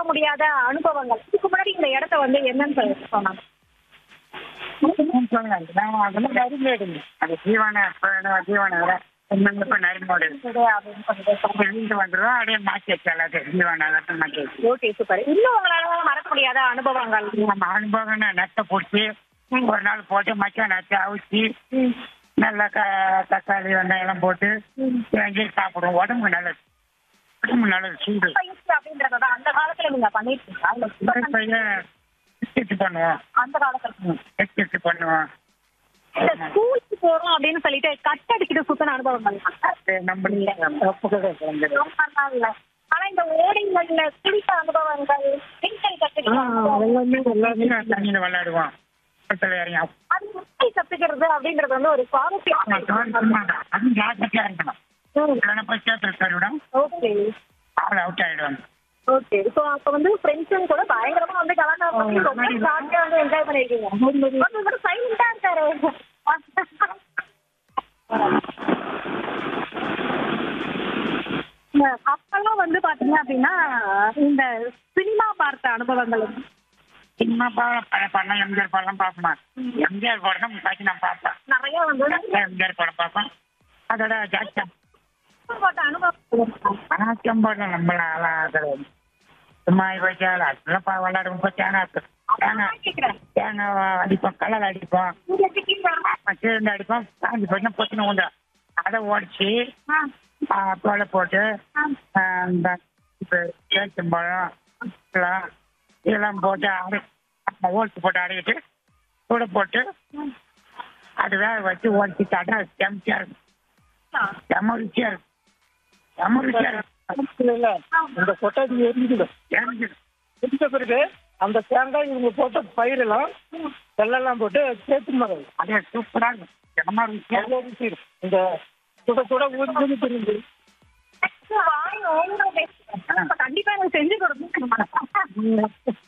முடியாத அனுபவங்கள் இதுக்கு முன்னாடி இந்த இடத்த வந்து என்னன்னு சொல்லி சொன்னாங்க அதெல்லாம் நரிமேடுங்க அது ஜீவன ஜீவன விட இப்ப நரிமோடு அப்படின்னு சொல்லிட்டு வீட்டு வந்துடும் அப்படியே மாற்றி வச்சாலாது ஜீவன அதை மாற்றி வச்சு ஓகே சூப்பர் இன்னும் உங்களால மறக்க முடியாத அனுபவங்கள் நம்ம அனுபவம்னா நெட்டை பிடிச்சி ஒரு நாள் போட்டு மச்சான் நட்டை அவிச்சு ம். நல்லா க தக்காளி வெங்காயம் எல்லாம் போட்டு வாங்கி சாப்பிடுவோம் உடம்பு நல்லது உடம்பு நல்லது சூடு பயிற்சி அப்படின்றத அந்த காலத்துல நீங்க பண்ணிருக்கீங்களா இல்ல இப்ப இப்ப இதை எக்ஸசைஸ் பண்ணுவோம் அந்த காலத்துல எக்ஸசைஸ் பண்ணுவோம் இந்த ஸ்கூலுக்கு போறோம் அப்படின்னு சொல்லிட்டு கட் அடிக்கிட்டு சுத்தின அனுபவங்கள் அது நம்மளுக்கு ஒப்புக்கவே குழந்தைங்க ரொம்ப இல்ல ஆனா இந்த ஓடிங்கள்ல குளித்த அனுபவங்கள் நீச்சல் கத்துக்கிட்ட எல்லாமே எல்லாமே தண்ணியில் விளையாடுவோம் பக்கத்தில் இறங்கி அது முட்டை கத்துக்கிறது அப்படின்றது வந்து ஒரு சுவாரஸ்யம் அது ஜாக்கிரதையா இருக்கணும் இல்லைன்னா போய் சேத்துல தருவிடும் ஓகே ஆள் அவுட் ஆயிடுவாங்க ஓகே சோ அப்ப வந்து ஃப்ரெண்ட்ஸும் கூட பயங்கரமா வந்து கலாட்டா பண்ணி ரொம்ப ஜாலியா வந்து என்ஜாய் பண்ணிருக்கீங்க ஒருத்தர் கூட சைலண்டா இருக்காரு இந்த அப்பெல்லாம் வந்து பாத்தீங்க அப்படின்னா இந்த சினிமா பார்த்த அனுபவங்கள் சினிமா படம் பண்ண எம்ஜிஆர் படம் பார்ப்போமா எம்ஜிஆர் படம் பார்த்து நான் பார்ப்பேன் நிறைய வந்து எம்ஜிஆர் படம் பார்ப்பேன் அதோட ஜாக்கியம் பார்த்த அனுபவம் ஆக்கம் படம் நம்மளால கிடையாது சும்மா வச்சால அதெல்லாம் பா- விளையாடுவோம் இப்போ தேங்காய் தேங்காய் கேக்குறேன் தேங்காய் அடிப்போம் கலர் அடிப்போம் இங்க இருக்கீங்களா? கீழே அடிப்போம் காஞ்சி போயிட்டு பொத்துன்னு உண்டு அதை உடச்சி ஆ, தோலை போட்டு ஆ. ஆஹ் இந்த இப்போ பேச்சம்பழம் இதெல்லாம் இதெல்லாம் போட்டு அடை ஓட்டு போட்டு அடையிட்டு கூட போட்டு அது வேக வச்சு ஓடிச்சு தடை செம்ச்சியா இருக்கும் செம்ம ருச்சியா இருக்கும் செம்ம ருச்சியா இருக்கும் இல்ல இந்த கொட்டாச்சி எரிஞ்சுது எனக்கு எரிஞ்ச பிறகு அந்த தேங்காய் இவங்க போட்ட பயிரெல்லாம் வெள்ளெல்லாம் போட்டு சேர்த்து மரம் அதே சூப்பரா இருக்கும் செம்ம ருச்சியா இருக்கும். அவ்வளோ ருசி இருக்கும் இந்த சுட சுட ஊற்றி தெரிஞ்சு வாய் ஓங்குறது. அப்ப கண்டிப்பா எனக்கு செஞ்சு கொடுக்கணும்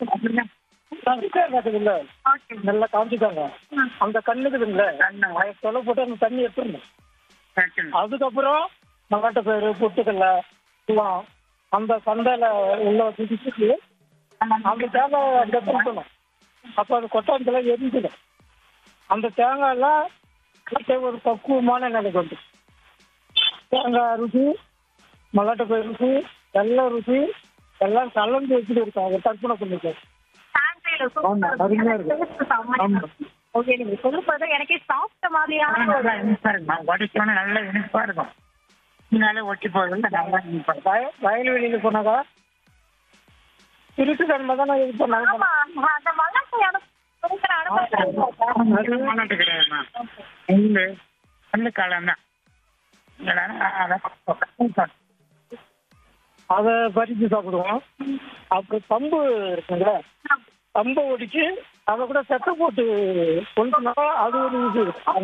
இல்ல நல்லா காமிச்சிட்டாங்க அந்த கண்ணுக்குதுங்களே அதை தொலை போட்டு அந்த தண்ணி எடுத்துருந்தோம் வைக்கணும். அதுக்கப்புறம் மல்லாட்ட பயிறு பொட்டுக்கல்ல எல்லாம் அந்த சந்தையில உள்ள வச்சுட்டு அந்த தேங்காய் அங்கே கொடுக்கணும் அப்போ அது கொட்டாஞ்சல எரிஞ்சிடும் அந்த தேங்காயெல்லாம் அப்படியே ஒரு பக்குவமான நிலைக்கு வந்து தேங்காய் ருசி மல்லாட்ட பயிர் ருசி எல்லாம் ருசி எல்லாம் கலந்து வச்சுட்டு இருக்காங்க அதை கற்பனை பண்ணிக்க ஆமா, அருமையா இருக்கு. ஆமா. ஓகே நீங்க சொல்லும்போது எனக்கே சாப்பிட்ட மாதிரியான ஒரு நல்லா இனிப்பா இருக்கும் உடைச்சோன்னு நல்லா இனிப்பா இருக்கும் இதனால ஒட்டி போகுது நல்லா இனிப்பா இருக்கும். வய வயல்வெளியில் போனாக்கா திருட்டு தன்மை தான் இது பண்ணாங்க ஆமா, அந்த மல்லாட்டையான கொடுக்குற அனுபவம் அது மாநாட்டு கிடையாதுமா நெல்லு நெல்லு காலம் தான் அதை பறித்து சாப்பிடுவோம் அப்புறம் கம்பு இருக்குங்களா கம்பை ஒடிச்சு அதை கூட செத்தை போட்டு கொண்டுனா அது ஒரு இது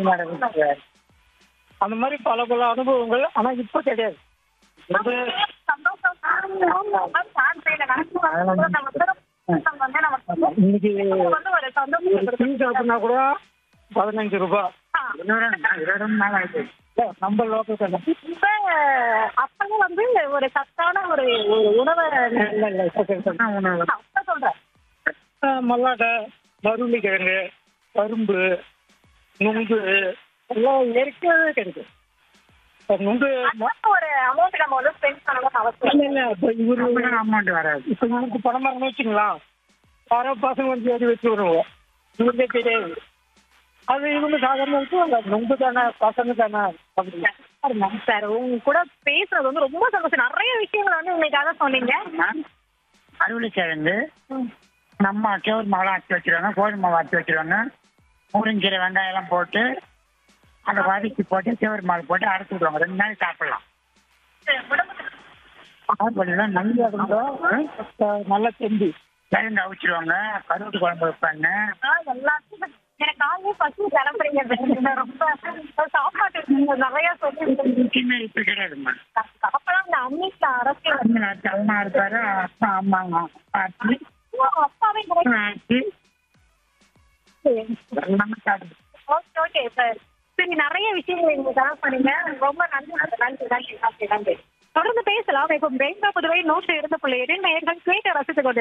அந்த மாதிரி பல பல அனுபவங்கள் ஆனா இப்ப கிடையாது இது சந்தோஷம் சான்ஸ் இல்லை நமக்கு வந்து நமக்கு இன்னைக்கு வந்து ஒரு சந்தோஷம் ஒரு டீ சாப்பிட்னா கூட பதினஞ்சு ரூபாய் இருபது நாள் ஆயிடுச்சு இல்ல, நம்ம லோக்கல் கடை இப்ப அப்பெல்லாம் வந்து ஒரு சத்தான ஒரு ஒரு உணவை இல்ல இல்ல இப்ப கிடையாது. உணவு அப்ப சொல்றேன் ஆஹ் மல்லாட்டை மருளி கிழங்கு கரும்பு நுங்கு எல்லாம் இயற்கையாகவே கிடைக்கும் இப்ப நுங்கு ம- அப்ப ஒரு அமௌண்ட் நம்ம வந்து ஸ்பெண்ட் பண்ணணும்னு அவசியம் இல்ல இல்ல இப்ப இவரு அமௌண்ட் வராது இப்ப இவருக்கு பணம் மரம் வச்சுங்களா யாரோ பசங்க வந்து ஏறி வச்சு வருவோம் இவருக்கே தெரியாது அது இவங்க சாதாரண வச்சு நுங்கு தானே பசங்க தானே அப்படி சார் உங்க கூட பேசுறது வந்து ரொம்ப சந்தோஷம் நிறைய விஷயங்கள் வந்து உங்களுக்காக சொன்னீங்க அருளிக்கிழங்கு நம்ம கேவர் மாவு ஆட்டி வச்சிருவாங்க கோழி மாவு ஆட்டி வச்சிருவாங்க முருங்கீரை வெங்காயம் எல்லாம் போட்டு அதை வதக்கி போட்டு கேவர் மாவு போட்டு அரைச்சி விடுவாங்க ரெண்டு நாள் சாப்பிடலாம் சாப்பிடலாம் நல்லா இருந்தால் நல்லா செஞ்சு கிழங்கு அவிச்சிருவாங்க கருவாட்டு குழம்பு வைப்பாங்க ஆ, எல்லாத்தையும் எனக்கு காலையே பசு கிளம்புறீங்க ரொம்ப சாப்பாட்டு நிறைய சொல்லி சின்ன இப்ப கிடையாதுமா அப்பெல்லாம் இந்த அம்மிக்கு அரசியல் தமிழ்நாட்டு அம்மா இருக்காரு அப்பா அம்மாங்க ஆட்டி அப்பாவே கூட ஆட்டி எல்லாமே சாப்பிடுது ஓகே ஓகே சார் சரி நிறைய விஷயங்கள் எங்களுக்காக சொன்னீங்க ரொம்ப நன்றி நன்றி நன்றி நன்றி நன்றி தொடர்ந்து பேசலாம் இப்போ பெங்களா புதுவை நூற்று இருந்த புள்ளி நேர்கள் கேட்டு ரசித்துக் கொண்டு